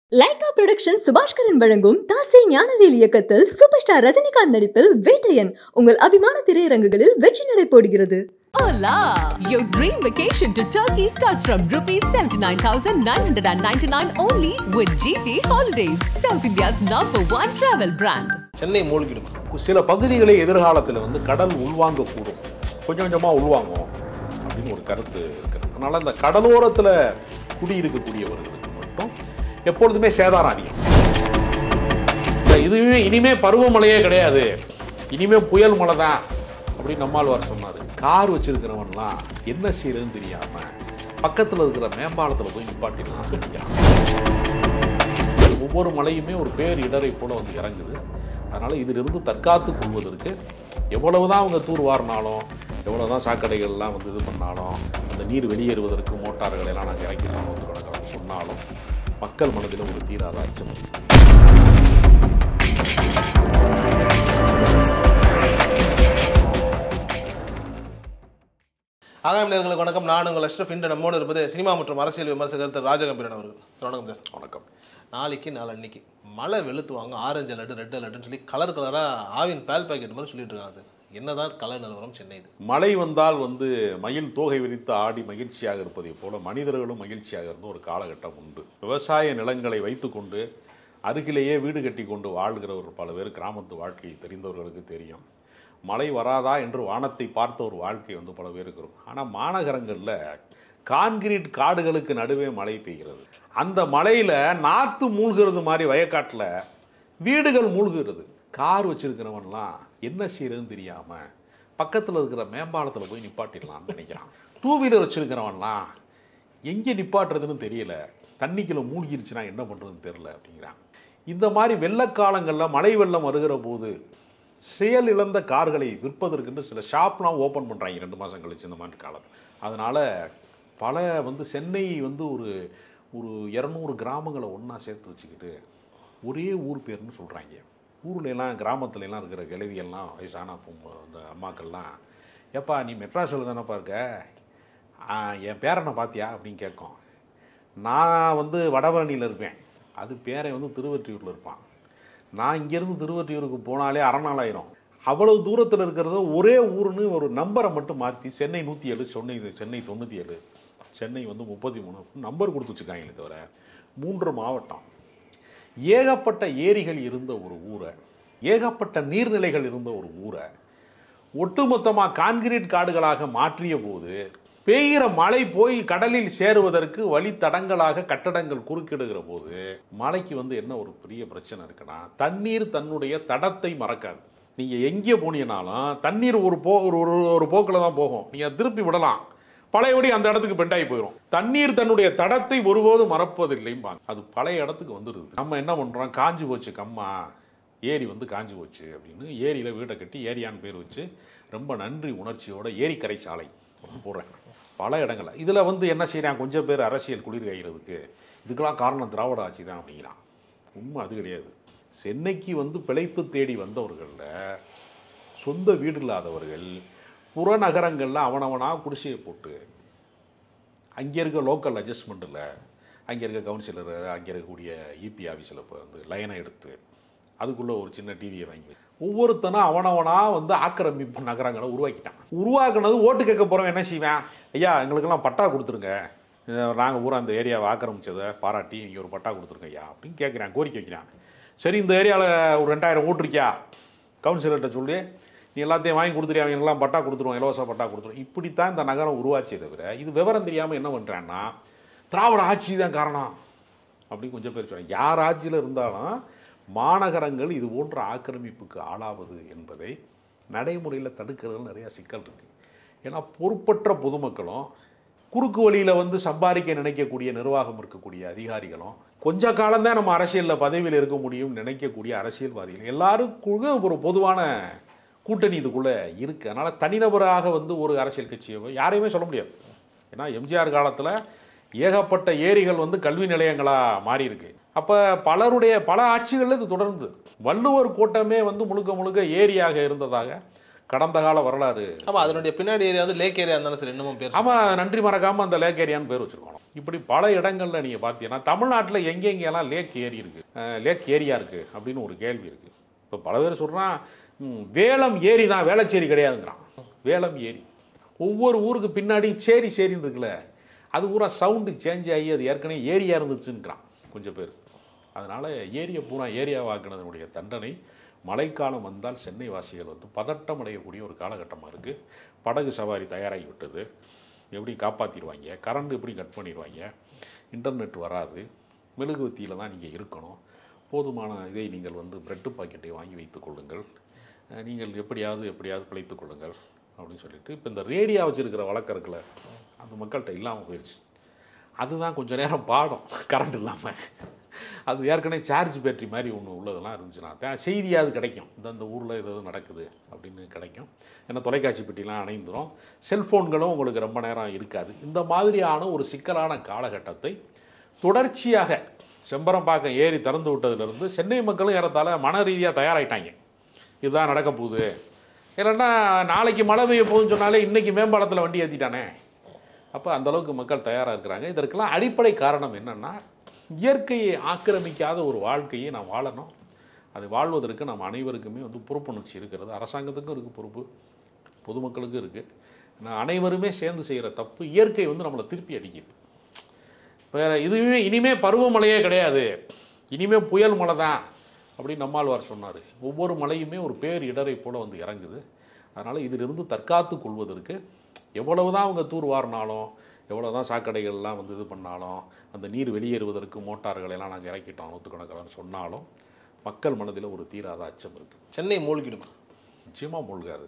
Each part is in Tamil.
லைகா புரொடக்ஷன் சுபாஷ்கரன் வழங்கும் தாசை ஞானவேல் இயக்கத்தில் சூப்பர் ஸ்டார் ரஜினிகாந்த் நடிப்பில் வேட்டையன் உங்கள் அபிமான திரையரங்குகளில் வெற்றி நடை போடுகிறது Hola! Your dream vacation to Turkey starts from rupees 79,999 only with GT Holidays, South India's number one travel brand. Chennai மூழ்கிடும் சில பகுதிகளை எதிர்காலத்தில் வந்து கடல் உள்வாங்கக்கூடும் கொஞ்சம் கொஞ்சமாக உள்வாங்கும் அப்படின்னு ஒரு கருத்து இருக்கிறது அதனால் அந்த கடலோரத்தில் குடியிருக்கக்கூடியவர்களுக்கு மட்டும் எப்பொழுதுமே சேதாரம் அதிகம் இல்ல, இதுவே இனிமே பருவமழையே கிடையாது இனிமே புயல் மழை தான் அப்படின்னு நம்மாழ்வார் சொன்னார் கார் வச்சிருக்கிறவன்லாம் என்ன செய்யறதுன்னு தெரியாம பக்கத்தில் இருக்கிற மேம்பாலத்தில் போய் நிப்பாட்டிடலாம் நினைக்கிறான் ஒவ்வொரு மலையுமே ஒரு பேர் இடரை போல வந்து இறங்குது அதனால் இதிலிருந்து தற்காத்து கொள்வதற்கு எவ்வளவு தான் அவங்க தூர் வாரினாலும் எவ்வளோ தான் சாக்கடைகள்லாம் வந்து இது பண்ணாலும் அந்த நீர் வெளியேறுவதற்கு மோட்டார்களை எல்லாம் நாங்கள் இறக்கிடலாம் வந்து கிடக்கலாம் சொன்னாலும் மக்கள் மனதில் ஒரு தீராத அச்சம் ஆகாயம் நேர்களுக்கு வணக்கம் நான் உங்கள் அஷ்ரஃப் இன்று நம்மோடு இருப்பது சினிமா மற்றும் அரசியல் விமர்சகர் திரு ராஜகம்பீரன் அவர்கள் வணக்கம் சார் வணக்கம் நாளைக்கு நாளன்னைக்கு மழை வெளுத்துவாங்க ஆரஞ்சு அலர்ட் ரெட் அலர்ட்னு சொல்லி கலர் கலராக ஆவின் பால் பாக்கெட் மாதிரி சொல்லிட்டு இருக்காங்க சார் என்னதான் கலர் நிலவரம் சென்னை இது மழை வந்தால் வந்து மயில் தோகை விரித்து ஆடி மகிழ்ச்சியாக இருப்பதைப் போல மனிதர்களும் மகிழ்ச்சியாக இருந்த ஒரு காலகட்டம் உண்டு விவசாய நிலங்களை வைத்துக்கொண்டு அருகிலேயே வீடு கட்டி கொண்டு வாழ்கிறவர் பல பேர் கிராமத்து வாழ்க்கை தெரிந்தவர்களுக்கு தெரியும் மழை வராதா என்று வானத்தை பார்த்த ஒரு வாழ்க்கை வந்து பல பேருக்கு இருக்கும் ஆனால் மாநகரங்களில் கான்கிரீட் காடுகளுக்கு நடுவே மழை பெய்கிறது அந்த மழையில் நாற்று மூழ்கிறது மாதிரி வயக்காட்டில் வீடுகள் மூழ்கிறது கார் வச்சிருக்கிறவன்லாம் என்ன செய்யறதுன்னு தெரியாம பக்கத்தில் இருக்கிற மேம்பாலத்தில் போய் நிப்பாட்டிடலாம்னு நினைக்கிறான் டூ வீலர் வச்சிருக்கிறவன்லாம் எங்கே நிப்பாட்டுறதுன்னு தெரியல தண்ணிக்குள்ள மூழ்கிருச்சுன்னா என்ன பண்ணுறதுன்னு தெரியல அப்படிங்கிறான் இந்த மாதிரி வெள்ளக்காலங்களில் மழை வெள்ளம் வருகிற போது செயல் இழந்த கார்களை விற்பதற்குன்னு சில ஷாப்லாம் ஓப்பன் பண்ணுறாங்க ரெண்டு மாதம் கழிச்சு இந்த மாதிரி காலத்தில் அதனால் பல வந்து சென்னை வந்து ஒரு ஒரு இரநூறு கிராமங்களை ஒன்றா சேர்த்து வச்சுக்கிட்டு ஒரே ஊர் பேர்னு சொல்கிறாங்க ஊர்ல எல்லாம் கிராமத்துல எல்லாம் இருக்கிற கிழவியெல்லாம் வயசான பொம்பை அந்த அம்மாக்கள்லாம் ஏப்பா நீ மெட்ராஸில் தானேப்பா இருக்க ஆ, என் பேரனை பார்த்தியா அப்படின்னு கேட்கும் நான் வந்து வடபழனியில் இருப்பேன் அது பேரன் வந்து திருவற்றியூரில் இருப்பான் நான் இங்கேருந்து திருவற்றியூருக்கு போனாலே அரை நாள் ஆயிரும் அவ்வளவு தூரத்தில் இருக்கிறது ஒரே ஊருன்னு ஒரு நம்பரை மட்டும் மாற்றி சென்னை நூற்றி ஏழு சென்னை சென்னை தொண்ணூற்றி ஏழு சென்னை வந்து முப்பத்தி மூணு நம்பர் கொடுத்து வச்சுருக்காங்களே தவிர மூன்று மாவட்டம் ஏகப்பட்ட ஏரிகள் இருந்த ஒரு ஊரை ஏகப்பட்ட நீர்நிலைகள் இருந்த ஒரு ஊரை ஒட்டுமொத்தமாக கான்கிரீட் காடுகளாக மாற்றிய போது பெய்கிற மழை போய் கடலில் சேருவதற்கு வழித்தடங்களாக கட்டடங்கள் குறுக்கிடுகிற போது மழைக்கு வந்து என்ன ஒரு பெரிய பிரச்சனை இருக்குன்னா தண்ணீர் தன்னுடைய தடத்தை மறக்காது நீங்கள் எங்கே போனீங்கனாலும் தண்ணீர் ஒரு போ ஒரு ஒரு ஒரு போக்கில் தான் போகும் நீங்கள் திருப்பி விடலாம் பழையபடி அந்த இடத்துக்கு பெண்டாகி போயிடும் தண்ணீர் தன்னுடைய தடத்தை ஒருபோதும் மறப்பதில்லைம்பாங்க அது பழைய இடத்துக்கு வந்துடுது நம்ம என்ன பண்ணுறோம் காஞ்சி போச்சு கம்மா ஏரி வந்து காஞ்சி போச்சு அப்படின்னு ஏரியில் வீட்டை கட்டி ஏரியான்னு பேர் வச்சு ரொம்ப நன்றி உணர்ச்சியோட ஏரிக்கரை சாலை ஒன்று போடுறேன் பல இடங்கள்ல இதில் வந்து என்ன செய்கிறான் கொஞ்சம் பேர் அரசியல் குளிர் காய்கிறதுக்கு இதுக்கெல்லாம் காரணம் திராவிட ஆட்சி தான் அப்படிங்கிறான் உண்மை அது கிடையாது சென்னைக்கு வந்து பிழைப்பு தேடி வந்தவர்களில் சொந்த வீடு இல்லாதவர்கள் புறநகரங்களில் அவனவனாக குடிசையை போட்டு அங்கே இருக்க லோக்கல் அட்ஜஸ்ட்மெண்ட்டில் அங்கே இருக்க கவுன்சிலர் அங்கே இருக்கக்கூடிய இபி ஆஃபீஸில் இப்போ வந்து லைனை எடுத்து அதுக்குள்ளே ஒரு சின்ன டிவியை வாங்கி வச்சு. ஒவ்வொருத்தனும் அவனவனா வந்து ஆக்கிரமிப்பு நகரங்களை உருவாக்கிட்டான் உருவாக்குனது ஓட்டு கேட்க போகிறவன் என்ன செய்வேன் ஐயா எங்களுக்கெல்லாம் பட்டா கொடுத்துருங்க நாங்கள் பூரா அந்த ஏரியாவை ஆக்கிரமிச்சதை பாராட்டி இங்கே ஒரு பட்டா கொடுத்துருங்க ஐயா அப்படின்னு கேட்குறான் கோரிக்கை வைக்கிறான் சரி இந்த ஏரியாவில் ஒரு ரெண்டாயிரம் ஓட்டு இருக்கியா கவுன்சிலர்கிட்ட சொல்லி நீ எல்லாத்தையும் வாங்கி கொடுத்துருயா அவங்க எல்லாம் பட்டா கொடுத்துருவோம் இலவச பட்டா கொடுத்துருவோம் இப்படித்தான் இந்த நகரம் உருவாச்சே தவிர இது விவரம் தெரியாமல் என்ன பண்ணுறான்னா திராவிட ஆட்சி தான் காரணம் அப்படின்னு கொஞ்சம் பேர் சொல்கிறாங்க யார் ஆட்சியில் இருந்தாலும் மாநகரங்கள் இது போன்ற ஆக்கிரமிப்புக்கு ஆளாவது என்பதை நடைமுறையில் தடுக்கிறதுல நிறையா சிக்கல் இருக்குது ஏன்னா பொறுப்பற்ற பொதுமக்களும் குறுக்கு வழியில் வந்து சம்பாதிக்க நினைக்கக்கூடிய நிர்வாகம் இருக்கக்கூடிய அதிகாரிகளும் கொஞ்ச காலம்தான் நம்ம அரசியலில் பதவியில் இருக்க முடியும்னு நினைக்கக்கூடிய அரசியல்வாதிகள் எல்லாருக்கும் ஒரு பொதுவான கூட்டணி இதுக்குள்ளே இருக்குது அதனால் தனிநபராக வந்து ஒரு அரசியல் கட்சியோ யாரையுமே சொல்ல முடியாது ஏன்னா எம்ஜிஆர் காலத்தில் ஏகப்பட்ட ஏரிகள் வந்து கல்வி நிலையங்களாக மாறி இருக்கு அப்போ பலருடைய பல ஆட்சிகளில் இது தொடர்ந்து வள்ளுவர் கோட்டமே வந்து முழுக்க முழுக்க ஏரியாக இருந்ததாக கடந்த கால வரலாறு ஆமா அதனுடைய பின்னாடி ஏரியா வந்து லேக் ஏரியா இருந்தாலும் சரி இன்னமும் பேர் ஆமாம் நன்றி மறக்காமல் அந்த லேக் ஏரியான்னு பேர் வச்சுருக்கணும் இப்படி பல இடங்களில் நீங்கள் பார்த்தீங்கன்னா தமிழ்நாட்டில் எங்கெங்கெல்லாம் லேக் ஏரி இருக்குது லேக் ஏரியா இருக்குது அப்படின்னு ஒரு கேள்வி இருக்குது இப்போ பல பேர் சொல்கிறான் வேலம் ஏரி தான் வேளச்சேரி கிடையாதுங்கிறான் வேலம் ஏரி ஒவ்வொரு ஊருக்கு பின்னாடி சேரி சேரின்னு இருக்குல்ல அது பூரா சவுண்டு சேஞ்ச் ஆகி அது ஏற்கனவே ஏரியா இருந்துச்சுங்கிறான் கொஞ்சம் பேர் அதனால் ஏரியை பூரா ஏரியாவாக்குனதனுடைய தண்டனை மழைக்காலம் வந்தால் சென்னை வாசிகள் வந்து பதட்டம் அடையக்கூடிய ஒரு காலகட்டமாக இருக்குது படகு சவாரி தயாராகி விட்டது எப்படி காப்பாற்றிடுவாங்க கரண்ட் எப்படி கட் பண்ணிடுவாங்க இன்டர்நெட் வராது மெழுகுவத்தியில் தான் நீங்கள் இருக்கணும் போதுமான இதை நீங்கள் வந்து பிரெட்டு பாக்கெட்டை வாங்கி வைத்துக் கொள்ளுங்கள் அஹ் நீங்கள் எப்படியாவது எப்படியாவது பிழைத்துக் கொள்ளுங்கள் அப்படின்னு சொல்லிட்டு இப்போ இந்த ரேடியா வச்சுருக்கிற வழக்கம் இருக்குல்ல அந்த மக்கள்கிட்ட இல்லாமல் போயிடுச்சு அதுதான் கொஞ்ச நேரம் பாடம் கரண்ட் இல்லாமல் அது ஏற்கனவே சார்ஜ் பேட்டரி மாதிரி ஒன்று உள்ளதெல்லாம் இருந்துச்சுன்னா தான் செய்தியாவது கிடைக்கும் இந்த இந்த ஊரில் இது எது நடக்குது அப்படின்னு கிடைக்கும் ஏன்னா தொலைக்காட்சி பெட்டிலாம் அணைந்துரும் செல்ஃபோன்களும் உங்களுக்கு ரொம்ப நேரம் இருக்காது இந்த மாதிரியான ஒரு சிக்கலான காலகட்டத்தை தொடர்ச்சியாக செம்பரம்பாக்கம் ஏரி திறந்து விட்டதுலேருந்து சென்னை மக்களும் ஏறத்தாழ மன ரீதியாக தயாராயிட்டாங்க இதுதான் நடக்க போகுது இல்லைன்னா நாளைக்கு மழை பெய்ய போகுதுன்னு சொன்னாலே இன்றைக்கி மேம்பாலத்தில் வண்டி ஏற்றிட்டானே அப்போ அந்த அளவுக்கு மக்கள் தயாராக இருக்கிறாங்க இதற்கெல்லாம் அடிப்படை காரணம் என்னென்னா இயற்கையை ஆக்கிரமிக்காத ஒரு வாழ்க்கையை நாம் வாழணும் அது வாழ்வதற்கு நாம் அனைவருக்குமே வந்து பொறுப்புணர்ச்சி இருக்கிறது அரசாங்கத்துக்கும் இருக்குது பொறுப்பு பொதுமக்களுக்கும் இருக்குது நான் அனைவருமே சேர்ந்து செய்கிற தப்பு இயற்கை வந்து நம்மளை திருப்பி அடிக்குது வேற இதுவே இனிமே பருவமழையே கிடையாது இனிமே புயல் மழை தான் அப்படின்னு நம்மாழ்வார் சொன்னார் ஒவ்வொரு மழையுமே ஒரு பேர் இடரை போல வந்து இறங்குது அதனால் இதிலிருந்து தற்காத்து கொள்வதற்கு எவ்வளவு தான் அவங்க தூர் வாரினாலும் எவ்வளோ தான் சாக்கடைகள்லாம் வந்து இது பண்ணாலும் அந்த நீர் வெளியேறுவதற்கு மோட்டார்களை எல்லாம் நாங்கள் இறக்கிட்டோம் நூற்றுக்கணக்கில் சொன்னாலும் மக்கள் மனதில் ஒரு தீராத அச்சம் இருக்குது சென்னை மூழ்கிடுமா நிச்சயமாக மூழ்காது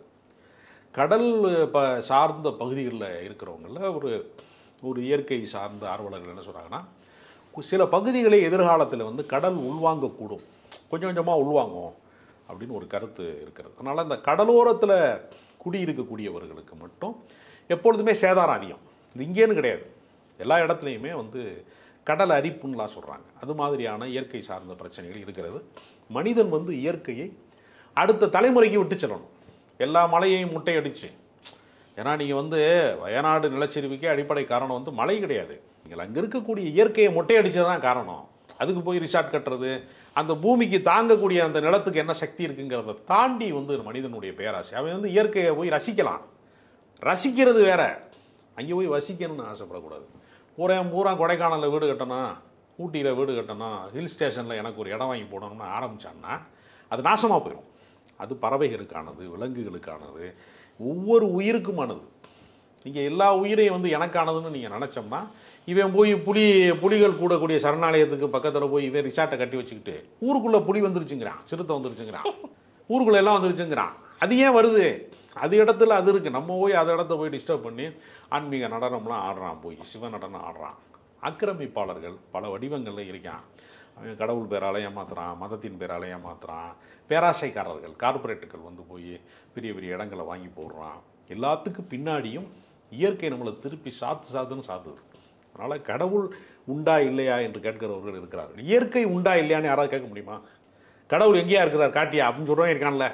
கடல் ப சார்ந்த பகுதிகளில் இருக்கிறவங்கள ஒரு ஒரு இயற்கை சார்ந்த ஆர்வலர்கள் என்ன சொல்கிறாங்கன்னா சில பகுதிகளை எதிர்காலத்தில் வந்து கடல் உள்வாங்கக்கூடும் கொஞ்சம் கொஞ்சமாக உள்வாங்கும் அப்படின்னு ஒரு கருத்து இருக்கிறது அதனால் அந்த கடலோரத்தில் குடியிருக்கக்கூடியவர்களுக்கு மட்டும் எப்பொழுதுமே சேதாரம் அதிகம் இது இங்கேன்னு கிடையாது எல்லா இடத்துலையுமே வந்து கடல் அரிப்புன்னெலாம் சொல்கிறாங்க அது மாதிரியான இயற்கை சார்ந்த பிரச்சனைகள் இருக்கிறது மனிதன் வந்து இயற்கையை அடுத்த தலைமுறைக்கு விட்டு செல்லணும் எல்லா மலையையும் முட்டையடிச்சு ஏன்னா நீங்கள் வந்து வயநாடு நிலச்சரிவுக்கே அடிப்படை காரணம் வந்து மழை கிடையாது நீங்கள் அங்கே இருக்கக்கூடிய இயற்கையை மொட்டையடிச்சது தான் காரணம் அதுக்கு போய் ரிசார்ட் கட்டுறது அந்த பூமிக்கு தாங்கக்கூடிய அந்த நிலத்துக்கு என்ன சக்தி இருக்குங்கிறத தாண்டி வந்து மனிதனுடைய பேராசை அவன் வந்து இயற்கையை போய் ரசிக்கலாம் ரசிக்கிறது வேற அங்கே போய் வசிக்கணும்னு ஆசைப்படக்கூடாது பூரா பூரா கொடைக்கானலில் வீடு கட்டணும் ஊட்டியில் வீடு கட்டணும் ஹில் ஸ்டேஷனில் எனக்கு ஒரு இடம் வாங்கி போடணும்னு ஆரம்பிச்சான்னா அது நாசமாக போயிடும் அது பறவைகளுக்கானது விலங்குகளுக்கானது ஒவ்வொரு உயிருக்குமானது நீங்கள் எல்லா உயிரையும் வந்து எனக்கானதுன்னு நீங்கள் நினச்சோம்னா இவன் போய் புலி புலிகள் கூடக்கூடிய சரணாலயத்துக்கு பக்கத்தில் போய் இவன் ரிசார்ட்டை கட்டி வச்சுக்கிட்டு ஊருக்குள்ளே புலி வந்துருச்சுங்கிறான் சிறுத்தை வந்துருச்சுங்கிறான் ஊருக்குள்ள எல்லாம் வந்துருச்சுங்கிறான் அது ஏன் வருது அது இடத்துல அது இருக்குது நம்ம போய் அது இடத்த போய் டிஸ்டர்ப் பண்ணி ஆன்மீக நடனம்லாம் ஆடுறான் போய் சிவ நடனம் ஆடுறான் ஆக்கிரமிப்பாளர்கள் பல வடிவங்களில் இருக்கான் அவன் கடவுள் பேரால ஏமாத்துறான் மதத்தின் பேரால ஏமாத்துறான் பேராசைக்காரர்கள் கார்ப்பரேட்டுகள் வந்து போய் பெரிய பெரிய இடங்களை வாங்கி போடுறான் எல்லாத்துக்கும் பின்னாடியும் இயற்கை நம்மளை திருப்பி சாத்து சாத்துன்னு சாத்துது அதனால் கடவுள் உண்டா இல்லையா என்று கேட்கிறவர்கள் இருக்கிறார்கள் இயற்கை உண்டா இல்லையான்னு யாராவது கேட்க முடியுமா கடவுள் எங்கேயா இருக்கிறார் காட்டியா அப்படின்னு சொல்கிறவன் இருக்கான்ல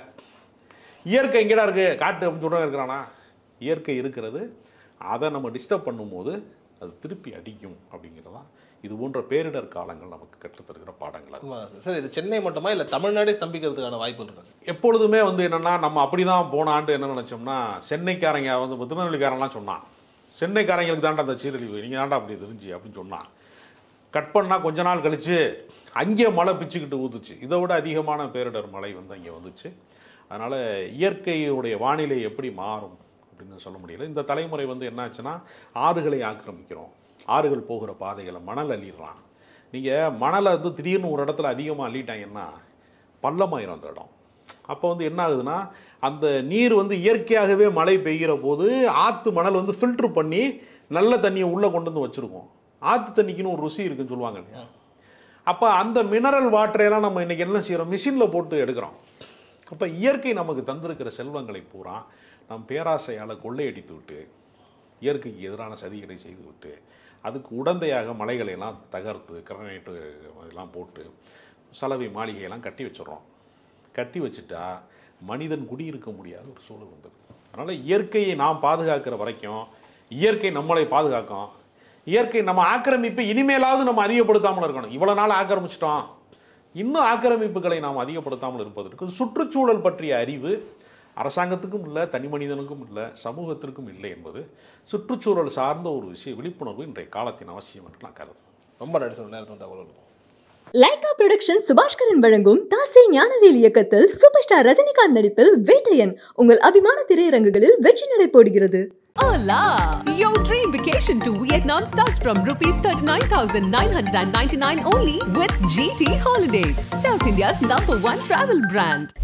இயற்கை எங்கேடா இருக்கு காட்டு அப்படின்னு சொல்கிறவன் இருக்கிறானா இயற்கை இருக்கிறது அதை நம்ம டிஸ்டர்ப் பண்ணும்போது அது திருப்பி அடிக்கும் அப்படிங்கிறதான் இது போன்ற பேரிடர் காலங்கள் நமக்கு கற்றுத்தருகிற பாடங்கள் அது. உண்மைதான் சார் சார் இது சென்னை மட்டுமா இல்லை தமிழ்நாடே ஸ்தம்பிக்கிறதுக்கான வாய்ப்பு இருக்கா சார் எப்பொழுதுமே வந்து என்னென்னா நம்ம அப்படி தான் போன ஆண்டு என்ன நினச்சோம்னா சென்னைக்காரங்க வந்து இப்ப திருநெல்வேலிக்காரன்லாம் சொன்னான் சென்னைக்காரங்களுக்கு தாண்டா அந்த சீரழிவு நீங்கள் தாண்டா அப்படி தெரிஞ்சு அப்படின்னு சொன்னான் கட் பண்ணால் கொஞ்ச நாள் கழித்து அங்கே மழை பிச்சுக்கிட்டு ஊத்துச்சு இதை விட அதிகமான பேரிடர் மழை வந்து அங்கே வந்துச்சு அதனால் இயற்கையுடைய வானிலை எப்படி மாறும் அப்படின்னு சொல்ல முடியல இந்த தலைமுறை வந்து என்னாச்சுன்னா ஆறுகளை ஆக்கிரமிக்கிறோம் ஆறுகள் போகிற பாதைகளை மணல் அள்ளிடுறான் நீங்கள் மணலை வந்து திடீர்னு ஒரு இடத்துல அதிகமாக அள்ளிட்டாங்கன்னா பள்ளமாயிரும் அந்த இடம் அப்போ வந்து என்ன ஆகுதுன்னா அந்த நீர் வந்து இயற்கையாகவே மழை பெய்கிற போது ஆற்று மணல் வந்து ஃபில்ட்ரு பண்ணி நல்ல தண்ணியை உள்ளே கொண்டு வந்து வச்சுருக்கோம் ஆற்று தண்ணிக்குன்னு ஒரு ருசி இருக்குன்னு சொல்லுவாங்க இல்லையா அப்போ அந்த மினரல் வாட்டரையெல்லாம் நம்ம இன்றைக்கி என்ன செய்கிறோம் மிஷினில் போட்டு எடுக்கிறோம் அப்போ இயற்கை நமக்கு தந்திருக்கிற செல்வங்களை பூரா நம் பேராசையால் கொள்ளையடித்து விட்டு இயற்கைக்கு எதிரான சதிகளை செய்து விட்டு அதுக்கு உடந்தையாக மலைகளை எல்லாம் தகர்த்து கிரனைட்டு இதெல்லாம் போட்டு சலவை மாளிகையெல்லாம் கட்டி வச்சிடுறோம் கட்டி வச்சுட்டா மனிதன் குடியிருக்க முடியாத ஒரு சூழல் வந்தது அதனால் இயற்கையை நாம் பாதுகாக்கிற வரைக்கும் இயற்கை நம்மளை பாதுகாக்கும் இயற்கை நம்ம ஆக்கிரமிப்பை இனிமேலாவது நம்ம அதிகப்படுத்தாமல் இருக்கணும் இவ்வளோ நாள் ஆக்கிரமிச்சிட்டோம் இன்னும் ஆக்கிரமிப்புகளை நாம் அதிகப்படுத்தாமல் இருப்பதற்கு சுற்றுச்சூழல் பற்றிய அறிவு அரசாங்கத்துக்கும் இல்லை தனி மனிதனுக்கும் இல்லை சமூகத்திற்கும் இல்லை என்பது சுற்றுச்சூழல் சார்ந்த ஒரு விஷய விழிப்புணர்வு இன்றைய காலத்தின் அவசியம் என்று நான் கருதுறேன் ரொம்ப நன்றி சார் நேரத்தில் தகவல் லைகா புரொடக்ஷன் சுபாஷ்கரன் வழங்கும் தாசை ஞானவேல் இயக்கத்தில் சூப்பர் ஸ்டார் ரஜினிகாந்த் நடிப்பில் வேட்டையன் உங்கள் அபிமான திரையரங்குகளில் வெற்றி நடைபோடுகிறது Hola! Your dream vacation to Vietnam starts from rupees 39,999 only with GT Holidays, South India's number one travel brand.